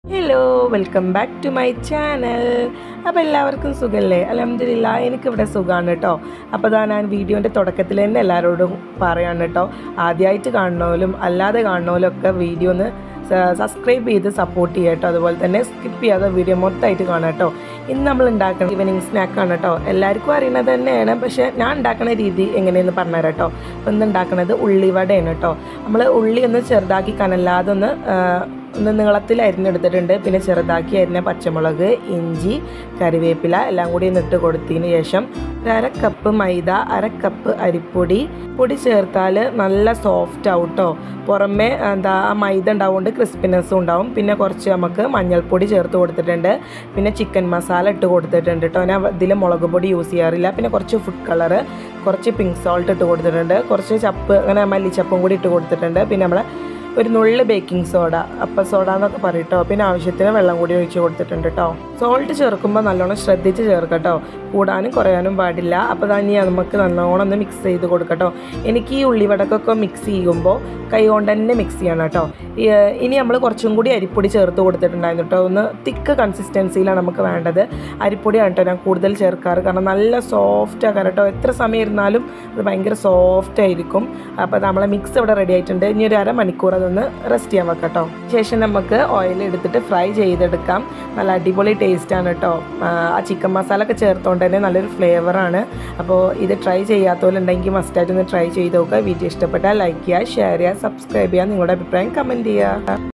hello welcome back to my channel അപ്പോൾ എല്ലാവർക്കും സുഖമല്ലേ അലഹമില്ല എനിക്കിവിടെ സുഖമാണ് കേട്ടോ അപ്പോൾ ഇതാ ഞാൻ വീഡിയോൻ്റെ തുടക്കത്തിൽ തന്നെ എല്ലാവരോടും പറയാണ് കേട്ടോ ആദ്യമായിട്ട് കാണണോലും അല്ലാതെ കാണണോലും ഒക്കെ വീഡിയോ ഒന്ന് സബ്സ്ക്രൈബ് ചെയ്ത് സപ്പോർട്ട് ചെയ്യുക കേട്ടോ അതുപോലെ തന്നെ സ്കിപ്പ് ചെയ്യാതെ വീഡിയോ മൊത്തമായിട്ട് കാണാം കേട്ടോ ഇന്ന് നമ്മൾ ഉണ്ടാക്കുന്ന ഈവനിങ് സ്നാക്കാണ് കേട്ടോ എല്ലാവർക്കും അറിയുന്നത് തന്നെയാണ് പക്ഷേ ഞാൻ ഉണ്ടാക്കുന്ന രീതി എങ്ങനെയെന്ന് പറഞ്ഞുതരാം കേട്ടോ അപ്പോൾ ഇന്ന് ഉണ്ടാക്കുന്നത് ഉള്ളിവടയാണ് കേട്ടോ നമ്മൾ ഉള്ളി ഒന്ന് ചെറുതാക്കി കനല്ലാതെ ഒന്ന് ആ, ഒന്ന് നീളത്തിൽ അരിഞ്ഞെടുത്തിട്ടുണ്ട് പിന്നെ ചെറുതാക്കി അരിഞ്ഞ പച്ചമുളക് ഇഞ്ചി കറിവേപ്പില എല്ലാം കൂടി ഒന്ന് ഇട്ട് കൊടുത്തതിന് ശേഷം ഒരു അര കപ്പ് മൈദ അര കപ്പ് അരിപ്പൊടി പൊടി ചേർത്താൽ നല്ല സോഫ്റ്റ് ആവും കേട്ടോ പുറമേ എന്താ ആ മൈദ ഉണ്ടാവുകൊണ്ട് ക്രിസ്പിനെസ്സും ഉണ്ടാവും പിന്നെ കുറച്ച് നമുക്ക് മഞ്ഞൾപ്പൊടി ചേർത്ത് കൊടുത്തിട്ടുണ്ട് പിന്നെ ചിക്കൻ മസാല ഇട്ട് കൊടുത്തിട്ടുണ്ട് കേട്ടോ ഞാൻ ഇതിൽ മുളക് പൊടി യൂസ് ചെയ്യാറില്ല പിന്നെ കുറച്ച് ഫുഡ് കളറ് കുറച്ച് പിങ്ക് സോൾട്ട് ഇട്ട് കൊടുത്തിട്ടുണ്ട് കുറച്ച് ചപ്പ് അങ്ങനെ മല്ലിച്ചപ്പും കൂടി ഇട്ട് കൊടുത്തിട്ടുണ്ട് പിന്നെ നമ്മളെ ഒരു നുള്ള് ബേക്കിംഗ് സോഡ അപ്പ സോഡ എന്നൊക്കെ പറയും കേട്ടോ പിന്നെ ആവശ്യത്തിന് വെള്ളം കൂടി ഒഴിച്ച് കൊടുത്തിട്ടുണ്ട് കേട്ടോ സോൾട്ട് ചേർക്കുമ്പോൾ നല്ലോണം ശ്രദ്ധിച്ച് ചേർക്കട്ടോ കൂടാനും കുറയാനും പാടില്ല അപ്പോൾ തന്നെ നമുക്ക് നല്ലോണം ഒന്ന് മിക്സ് ചെയ്ത് കൊടുക്കട്ടോ എനിക്ക് ഈ ഉള്ളിവടക്കൊക്കെ മിക്സ് ചെയ്യുമ്പോൾ കൈ കൊണ്ട് തന്നെ മിക്സ് ചെയ്യണം കേട്ടോ ഈ, ഇനി നമ്മൾ കുറച്ചും കൂടി അരിപ്പൊടി ചേർത്ത് കൊടുത്തിട്ടുണ്ടായിരുന്നു കേട്ടോ ഒന്ന് തിക്ക് കൺസിസ്റ്റൻസിയിലാണ് നമുക്ക് വേണ്ടത് അരിപ്പൊടിയാണ് കേട്ടോ ഞാൻ കൂടുതൽ ചേർക്കാറ് കാരണം നല്ല സോഫ്റ്റ് ആക്കാം കേട്ടോ എത്ര സമയം ഇരുന്നാലും അത് ഭയങ്കര സോഫ്റ്റ് ആയിരിക്കും അപ്പോൾ നമ്മളെ മിക്സ് ഇവിടെ റെഡി ആയിട്ടുണ്ട് ഇനി ഒരു അരമണിക്കൂർ അതൊന്ന് റെസ്റ്റ് ചെയ്യാൻ വെക്കാം കേട്ടോ ശേഷം നമുക്ക് ഓയിൽ എടുത്തിട്ട് ഫ്രൈ ചെയ്തെടുക്കാം നല്ല അടിപൊളി ടേസ്റ്റാണ് കേട്ടോ ആ ചിക്കൻ മസാല ഒക്കെ ചേർത്തുകൊണ്ട് തന്നെ നല്ലൊരു ഫ്ലേവറാണ് അപ്പോൾ ഇത് ട്രൈ ചെയ്യാത്തവരുണ്ടെങ്കിൽ മസ്റ്റായിട്ട് ഒന്ന് ട്രൈ ചെയ്ത് നോക്കുക വീഡിയോ ഇഷ്ടപ്പെട്ടാൽ ലൈക്ക് ചെയ്യുക ഷെയർ ചെയ്യുക സബ്സ്ക്രൈബ് ചെയ്യുക നിങ്ങളുടെ അഭിപ്രായം കമൻറ്റ് ചെയ്യുക